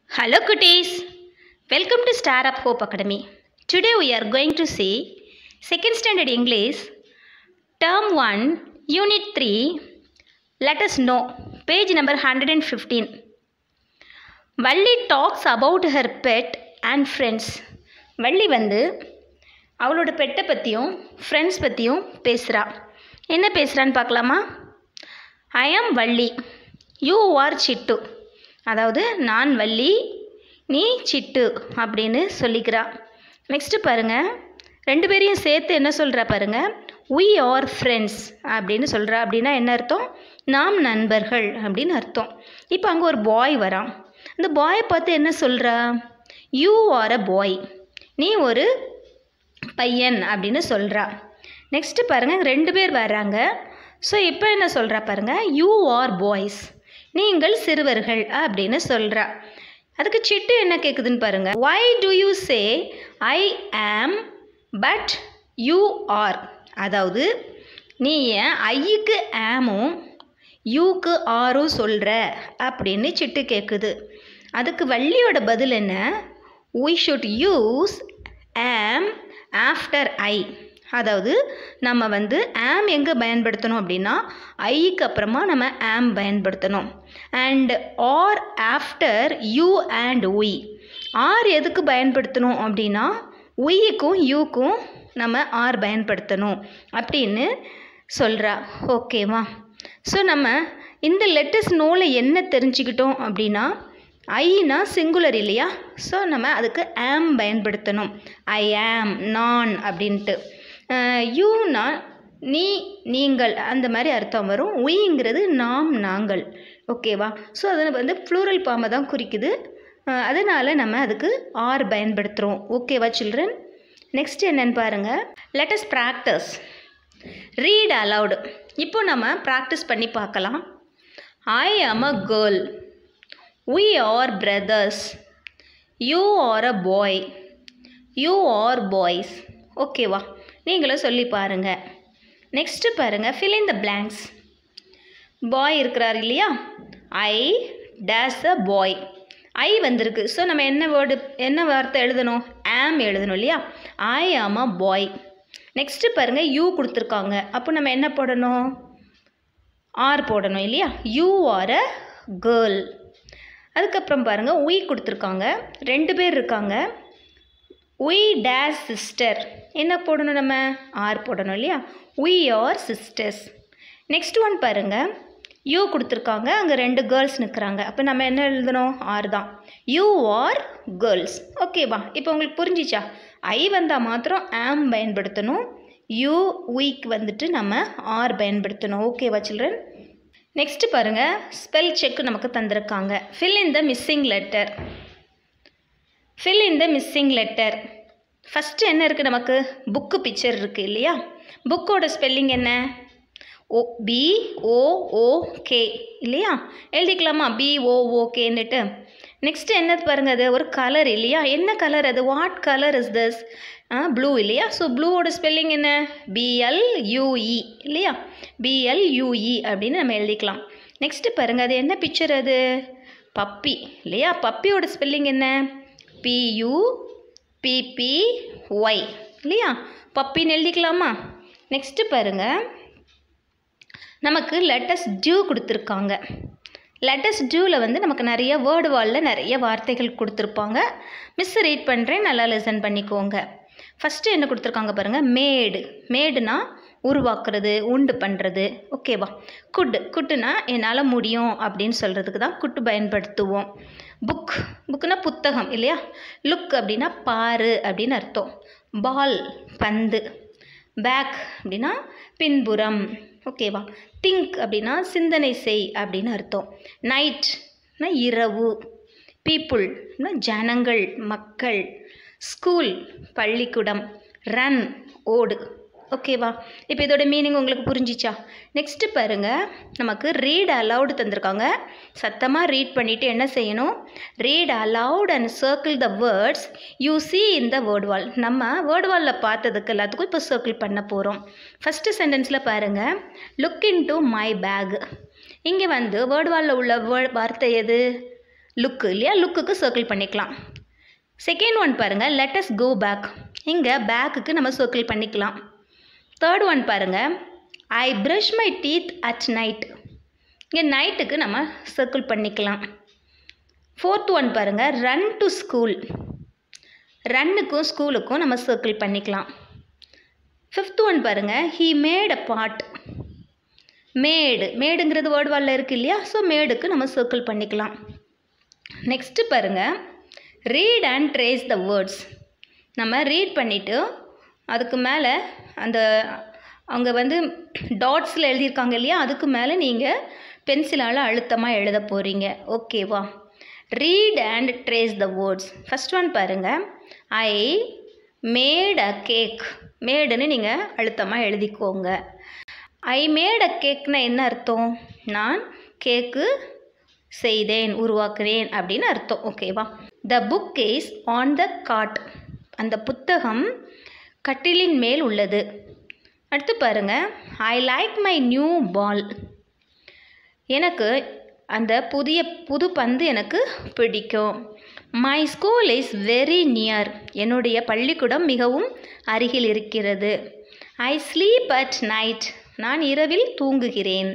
Hello cuties! Welcome to Star Up Hope Academy. Today we are going to see second standard English term 1 unit 3 let us know page number 115 Valli talks about her pet and friends Valli வந்து அவளோட பெட்டை பற்றியும் friends பற்றியும் பேசுகிறா என்ன பேசுகிறான்னு பார்க்கலாமா ஐ ஆம் Valli you are சிட்டு அதாவது நான் வள்ளி நீ சிட்டு அப்படின்னு சொல்லிக்கிறா நெக்ஸ்ட்டு பாருங்கள் ரெண்டு பேரையும் சேர்த்து என்ன சொல்கிறா பாருங்கள் we ஆர் ஃப்ரெண்ட்ஸ் அப்படின்னு சொல்கிறா அப்படின்னா என்ன அர்த்தம் நாம் நண்பர்கள் அப்படின்னு அர்த்தம் இப்போ அங்கே ஒரு பாய் வரான் அந்த பாயை பார்த்து என்ன சொல்கிறா யூ ஆர் அ பாய் நீ ஒரு பையன் அப்படின்னு சொல்கிறா நெக்ஸ்ட்டு பாருங்கள் ரெண்டு பேர் வர்றாங்க ஸோ இப்போ என்ன சொல்கிறா பாருங்கள் யூ ஆர் பாய்ஸ் நீங்கள் சிறுவர்கள் அப்படின்னு சொல்கிறா அதுக்கு சிட்டு என்ன கேட்குதுன்னு பாருங்கள் வை டு யூ சே ஐ ஆம் பட் யூ ஆர் அதாவது நீ ஏன் ஐக்கு ஆமும் யூக்கு ஆரும் சொல்கிற அப்படின்னு சிட்டு கேட்குது அதுக்கு வள்ளியோட பதில் என்ன we should use am after I அதாவது நம்ம வந்து ஆம் எங்கே பயன்படுத்தணும் அப்படின்னா ஐக்கு அப்புறமா நம்ம ஆம் பயன்படுத்தணும் and are after you and we are எதுக்கு பயன்படுத்தணும் அப்படின்னா உய்க்கும் யூக்கும் நம்ம ஆர் பயன்படுத்தணும் அப்படின்னு சொல்கிறா ஓகேவா ஸோ நம்ம இந்த லெட்டர்ஸ் நோவில் என்ன தெரிஞ்சுக்கிட்டோம் அப்படின்னா ஐனா சிங்குலர் இல்லையா ஸோ நம்ம அதுக்கு ஆம் பயன்படுத்தணும் ஐ ஆம் நான் அப்படின்ட்டு யூனா நீ நீங்கள் அந்த மாதிரி அர்த்தம் வரும் உயிங்கிறது நாம் நாங்கள் ஓகேவா ஸோ அதை வந்து ப்ளூரல் பாம்பை தான் குறிக்குது அதனால் நம்ம அதுக்கு ஆர் பயன்படுத்துகிறோம் ஓகேவா சில்ட்ரன் நெக்ஸ்ட் என்னென்னு பாருங்கள் லெட்டஸ் ப்ராக்டிஸ் ரீட் அலவுடு இப்போ நம்ம ப்ராக்டிஸ் பண்ணி பார்க்கலாம் I am a girl we are brothers you are a boy you are boys ஓகேவா நீங்களும் சொல்லி பாருங்கள் நெக்ஸ்ட்டு பாருங்கள் fill in the blanks பாய் இருக்கிறார் இல்லையா ஐ டேஸ் அ பாய் ஐ வந்திருக்கு ஸோ நம்ம என்ன வேர்டு என்ன வார்த்தை எழுதணும் ஆம் எழுதணும் இல்லையா ஐ ஆம் அ பாய் நெக்ஸ்ட்டு பாருங்கள் யூ கொடுத்துருக்காங்க அப்போ நம்ம என்ன போடணும் ஆர் போடணும் இல்லையா யூ ஆர் அ கேர்ள் அதுக்கப்புறம் பாருங்கள் உய் கொடுத்துருக்காங்க ரெண்டு பேர் இருக்காங்க உய் டேஸ் சிஸ்டர் என்ன போடணும் நம்ம ஆர் போடணும் இல்லையா we are sisters next one பாருங்கள் யூ கொடுத்துருக்காங்க அங்கே ரெண்டு கேர்ள்ஸ் நிற்கிறாங்க அப்போ நம்ம என்ன எழுதணும் ஆர் தான் யூ ஆர் கேர்ள்ஸ் ஓகேவா இப்போ உங்களுக்கு புரிஞ்சிச்சா ஐ வந்தால் மாத்திரம் ஆம் பயன்படுத்தணும் யூ உய்க்கு வந்துட்டு நம்ம ஆர் பயன்படுத்தணும் ஓகேவா சில்ட்ரன் நெக்ஸ்ட்டு பாருங்கள் ஸ்பெல் செக் நமக்கு தந்திருக்காங்க fill in the missing letter fill in the missing letter first என்ன இருக்குது நமக்கு புக்கு பிக்சர் இருக்குது இல்லையா புக்கோட ஸ்பெல்லிங் என்ன ஓ பி ஓ ஓ கே இல்லையா எழுதிக்கலாமா பி ஓ ஓ கேன்னுட்டு நெக்ஸ்ட்டு என்னது பாருங்கள் அது ஒரு கலர் இல்லையா என்ன கலர் அது what colour is this blue இல்லையா ஸோ ப்ளூவோட ஸ்பெல்லிங் என்ன பிஎல் யூஇ இல்லையா பிஎல் யூஇ அப்படின்னு நம்ம எழுதிக்கலாம் நெக்ஸ்ட்டு பாருங்கள் அது என்ன பிக்சர் அது பப்பி இல்லையா பப்பியோட ஸ்பெல்லிங் என்ன பியூ பிபி ஒய் இல்லையா பப்பின்னு எழுதிக்கலாமா நெக்ஸ்ட்டு பாருங்கள் நமக்கு லெட்டஸ் டியூ கொடுத்துருக்காங்க லெட்டஸ் டியூவில் வந்து நமக்கு நிறைய வேர்டு வாலில் நிறைய வார்த்தைகள் கொடுத்துருப்பாங்க மிஸ் ரீட் பண்ணுறேன் நல்லா லிசன் பண்ணிக்கோங்க ஃபஸ்ட்டு என்ன கொடுத்துருக்காங்க பாருங்கள் மேடு மேடுனா உருவாக்குறது உண்டு பண்ணுறது ஓகேவா குட்டு குட்டுனா என்னால் முடியும் அப்படின்னு சொல்கிறதுக்கு தான் குட்டு பயன்படுத்துவோம் புக் புக்குனா புத்தகம் இல்லையா லுக் அப்படின்னா பாரு அப்படின்னு அர்த்தம் பால் பந்து பேக் அப்படின்னா பின்புறம் ஓகேவா திங்க் அப்படின்னா சிந்தனை செய் அப்படின்னு அர்த்தம் நைட்னா இரவு பீப்புள் ஜனங்கள் மக்கள் ஸ்கூல் பள்ளிக்கூடம் ரன் ஓடு ஓகேவா இப்போ இதோட மீனிங் உங்களுக்கு புரிஞ்சிச்சா நெக்ஸ்ட்டு பாருங்கள் நமக்கு ரீட் அலவுடு தந்திருக்காங்க சத்தமாக ரீட் பண்ணிவிட்டு என்ன செய்யணும் read aloud and circle the words you see in the word wall நம்ம வேர்ட் வாலில் பார்த்ததுக்கு எல்லாத்துக்கும் இப்போ சர்க்கிள் பண்ண போகிறோம் ஃபஸ்ட்டு சென்டென்ஸில் பாருங்கள் look into my bag இங்கே வந்து வேர்ட் வாலில் உள்ள வேர்ட் வார்த்தை எது லுக்கு இல்லையா லுக்குக்கு சர்க்கிள் பண்ணிக்கலாம் செகண்ட் ஒன் பாருங்கள் லெட்டஸ் கோ பேக் இங்கே பேக்குக்கு நம்ம சர்க்கிள் பண்ணிக்கலாம் தேர்ட் ஒன் பாருங்கள் I brush my teeth at night இங்கே நைட்டுக்கு நம்ம சர்க்கிள் பண்ணிக்கலாம் ஃபோர்த் ஒன் பாருங்கள் ரன் டு ஸ்கூல் ரன்னுக்கும் ஸ்கூலுக்கும் நம்ம சர்க்கிள் பண்ணிக்கலாம் ஃபிஃப்த் ஒன் பாருங்கள் he made a pot made மேடுங்கிறது வேர்டு வாலில் இருக்குது இல்லையா ஸோ மேடுக்கு நம்ம சர்க்கிள் பண்ணிக்கலாம் நெக்ஸ்ட்டு பாருங்கள் read and trace the words நம்ம ரீட் பண்ணிவிட்டு அதுக்கு மேலே அந்த அவங்க வந்து டாட்ஸில் எழுதியிருக்காங்க இல்லையா அதுக்கு மேலே நீங்கள் பென்சிலால் அழுத்தமாக எழுத போகிறீங்க ஓகேவா read and trace the words first one பாருங்கள் ஐ மேட் அ கேக் மேடுன்னு நீங்கள் அழுத்தமாக எழுதிக்கோங்க ஐ மேட் அ கேக்னா என்ன அர்த்தம் நான் கேக்கு செய்தேன் உருவாக்குறேன் அப்படின்னு அர்த்தம் ஓகேவா the book is on the cot அந்த புத்தகம் கட்டிலின் மேல் உள்ளது அடுத்து பாருங்க I like my new ball எனக்கு அந்த புதிய புது பந்து எனக்கு பிடிக்கும் my school is very near என்னுடைய பள்ளிக்கூடம் மிகவும் அருகில் இருக்கிறது ஐ ஸ்லீப் அட் நைட் நான் இரவில் தூங்குகிறேன்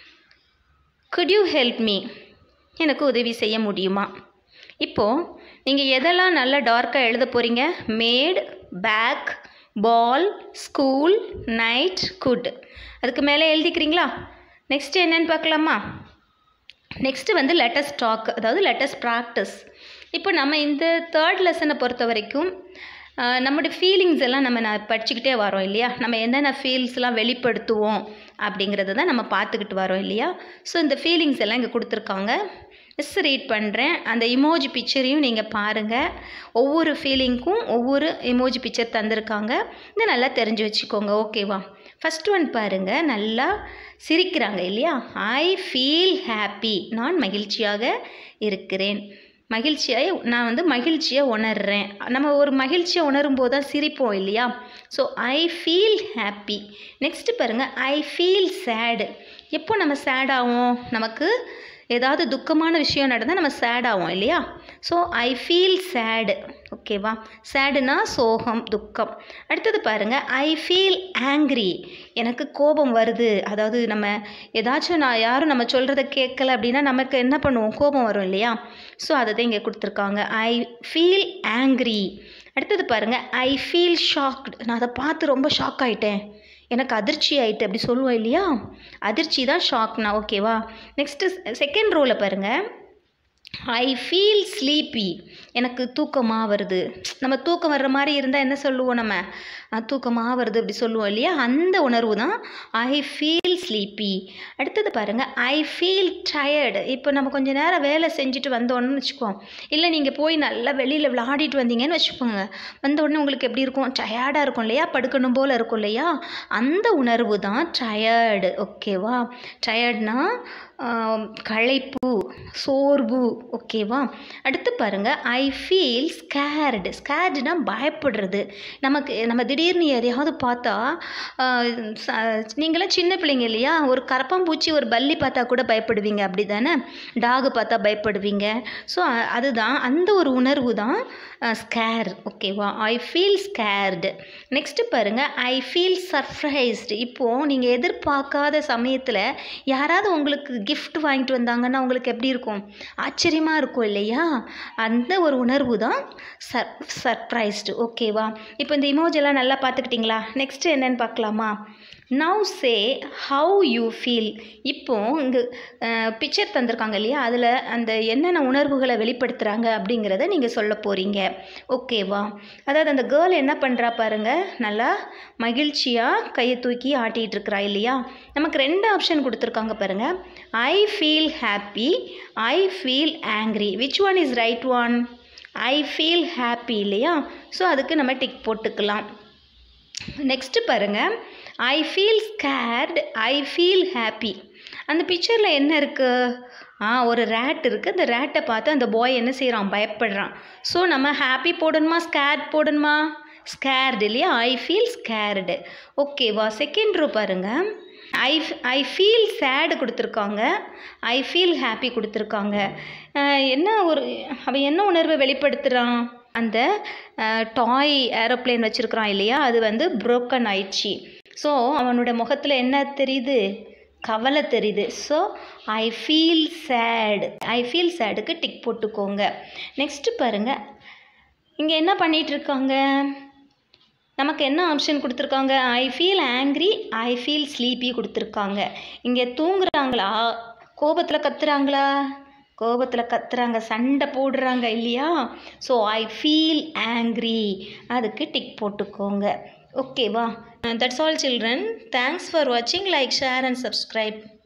குட் யூ ஹெல்ப் மீ எனக்கு உதவி செய்ய முடியுமா இப்போது நீங்கள் எதெல்லாம் நல்லா டார்க்காக எழுத போகிறீங்க made back ball school night good அதுக்கு மேலே எழுதிக்கிறீங்களா நெக்ஸ்ட்டு என்னென்னு பார்க்கலாமா நெக்ஸ்ட்டு வந்து லெட்டஸ்ட் டாக் அதாவது லெட்டஸ்ட் ப்ராக்டிஸ் இப்போ நம்ம இந்த தேர்ட் லெசனை பொறுத்த வரைக்கும் ஆஹ், நம்முடைய ஃபீலிங்ஸ் எல்லாம் நம்ம நான் படிச்சுக்கிட்டே வரோம் இல்லையா நம்ம என்னென்ன ஃபீல்ஸ்லாம் வெளிப்படுத்துவோம் அப்படிங்கிறத தான் நம்ம பார்த்துக்கிட்டு வரோம் இல்லையா ஸோ இந்த ஃபீலிங்ஸ் எல்லாம் இங்கே கொடுத்துருக்காங்க மிஸ் ரீட் பண்ணுறேன் அந்த இமோஜி பிக்சரையும் நீங்கள் பாருங்கள் ஒவ்வொரு ஃபீலிங்க்கும் ஒவ்வொரு இமோஜி பிக்சர் தந்திருக்காங்க இதை நல்லா தெரிஞ்சு வச்சுக்கோங்க ஓகேவா ஃபஸ்ட் ஒன் பாருங்கள் நல்லா சிரிக்கிறாங்க இல்லையா ஐ ஃபீல் ஹாப்பி நான் மகிழ்ச்சியாக இருக்கிறேன் மகிழ்ச்சியாக நான் வந்து மகிழ்ச்சியை உணர்றேன் நம்ம ஒரு மகிழ்ச்சியை உணரும் போது தான் சிரிப்போம் இல்லையா so I feel happy next பாருங்கள் ஐ ஃபீல் சேடு எப்போ நம்ம சேட் ஆகும் நமக்கு ஏதாவது துக்கமான விஷயம் நடந்தால் நம்ம சேட் ஆகும் இல்லையா ஸோ ஐ ஃபீல் சேடு ஓகேவா சேடுனா சோகம் துக்கம் அடுத்தது பாருங்கள் ஐ ஃபீல் ஆங்க்ரி எனக்கு கோபம் வருது அதாவது நம்ம ஏதாச்சும் நான் யாரும் நம்ம சொல்கிறத கேட்கல அப்படின்னா நமக்கு என்ன பண்ணுவோம் கோபம் வரும் இல்லையா ஸோ அதை தான் இங்கே கொடுத்துருக்காங்க ஐ ஃபீல் ஆங்க்ரி அடுத்தது பாருங்கள் ஐ ஃபீல் ஷாக்டு நான் அதை பார்த்து ரொம்ப ஷாக் ஆயிட்டேன் எனக்கு அதிர்ச்சி ஆயிட்டு அப்படி சொல்லுவோம் இல்லையா அதிர்ச்சி தான் ஷாக்னா ஓகேவா நெக்ஸ்ட்டு செகண்ட் ரோவில் பாருங்கள் ஐ ஃபீல் ஸ்லீப்பி எனக்கு தூக்கமாக வருது நம்ம தூக்கம் வர்ற மாதிரி இருந்தால் என்ன சொல்லுவோம் நம்ம அஹ், தூக்கமாக வருது அப்படி சொல்லுவோம் இல்லையா அந்த உணர்வு தான் ஐ ஃபீல் ஸ்லீப்பி அடுத்தது பாருங்கள் ஐ ஃபீல் டயர்டு இப்போ நம்ம கொஞ்சம் நேரம் வேலை செஞ்சுட்டு வந்தோன்னு வச்சுக்குவோம் இல்லை நீங்கள் போய் நல்லா வெளியில் விளையாடிட்டு வந்தீங்கன்னு வச்சுக்கோங்க வந்த உடனே உங்களுக்கு எப்படி இருக்கும் டயர்டாக இருக்கும் இல்லையா படுக்கணும் போல் இருக்கும் இல்லையா அந்த உணர்வு தான் டயர்டு ஓகேவா டயர்ட்னா களைப்பு சோர்வு ஓகேவா அடுத்து பாருங்க ஐ ஃபீல் ஸ்கேர்டு ஸ்கேர்டுனா பயப்படுறது நமக்கு நம்ம திடீர்னு எதையாவது பார்த்தா ஆஹ், ச- நீங்களாம் சின்ன பிள்ளைங்க இல்லையா ஒரு கரப்பாம்பூச்சி ஒரு பல்லி பார்த்தா கூட பயப்படுவீங்க அப்படி தானே டாகு பார்த்தா பயப்படுவீங்க ஸோ அதுதான் அந்த ஒரு உணர்வு தான் ஸ்கேர் ஓகேவா ஐ ஃபீல் ஸ்கேர்டு நெக்ஸ்ட்டு பாருங்கள் ஐ ஃபீல் சர்ப்ரைஸ்டு இப்போது நீங்கள் எதிர்பார்க்காத சமயத்தில் யாராவது உங்களுக்கு gift வாங்கிட்டு வந்தாங்கன்னா உங்களுக்கு எப்படி இருக்கும் ஆச்சரியமாக இருக்கும் இல்லையா அந்த ஒரு உணர்வு தான் சர் சர்ப்ரைஸ்டு ஓகேவா இப்போ இந்த இமோஜெல்லாம் நல்லா பார்த்துக்கிட்டிங்களா நெக்ஸ்ட்டு என்னன்னு பார்க்கலாமா now say how you feel இப்போ இங்கே பிக்சர் தந்திருக்காங்க இல்லையா அதில் அந்த என்னென்ன உணர்வுகளை வெளிப்படுத்துகிறாங்க அப்படிங்கிறத நீங்கள் சொல்ல போகிறீங்க ஓகேவா அதாவது அந்த கேர்ள் என்ன பண்ணுறா பாருங்க நல்லா மகிழ்ச்சியாக கையை தூக்கி ஆட்டிகிட்டு இருக்கிறா இல்லையா நமக்கு ரெண்டு ஆப்ஷன் கொடுத்துருக்காங்க பாருங்க I feel happy I feel angry which one is right one I feel happy இல்லையா ஸோ அதுக்கு நம்ம டிக் போட்டுக்கலாம் நெக்ஸ்ட்டு பாருங்கள் I feel scared I feel happy அந்த பிக்சரில் என்ன இருக்குது ஆ ஒரு ரேட் இருக்குது அந்த ரேட்டை பார்த்து அந்த பாய் என்ன செய்கிறான் பயப்படுறான் ஸோ நம்ம ஹாப்பி போடணுமா ஸ்கேர்ட் போடணுமா ஸ்கேர்டு இல்லையா ஐ ஃபீல் ஸ்கேர்டு ஓகேவா செகண்ட் ரோ பாருங்கள் ஐ ஐ ஃபீல் சேடு கொடுத்துருக்காங்க ஐ ஃபீல் ஹாப்பி கொடுத்துருக்காங்க அஹ் என்ன ஒரு அவன் என்ன உணர்வை வெளிப்படுத்துகிறான் அந்த டாய் ஏரோப்ளேன் வச்சுருக்குறான் இல்லையா அது வந்து broken ஆயிடுச்சு ஸோ அவனோட முகத்தில் என்ன தெரியுது கவலை தெரியுது so I feel sad I feel சேடுக்கு டிக் போட்டுக்கோங்க நெக்ஸ்ட்டு பாருங்கள் இங்கே என்ன பண்ணிட்டு இருக்காங்க நமக்கு என்ன ஆப்ஷன் கொடுத்துருக்காங்க I feel angry I feel sleepy கொடுத்துருக்காங்க இங்கே தூங்குறாங்களா கோபத்தில் கத்துறாங்களா கோபத்தில் கத்துறாங்க சண்டை போடுறாங்க இல்லையா ஸோ ஐ ஃபீல் ஆங்க்ரி அதுக்கு டிக் போட்டுக்கோங்க ஓகேவா that's all children thanks for வாட்சிங் லைக் ஷேர் அண்ட் சப்ஸ்கிரைப்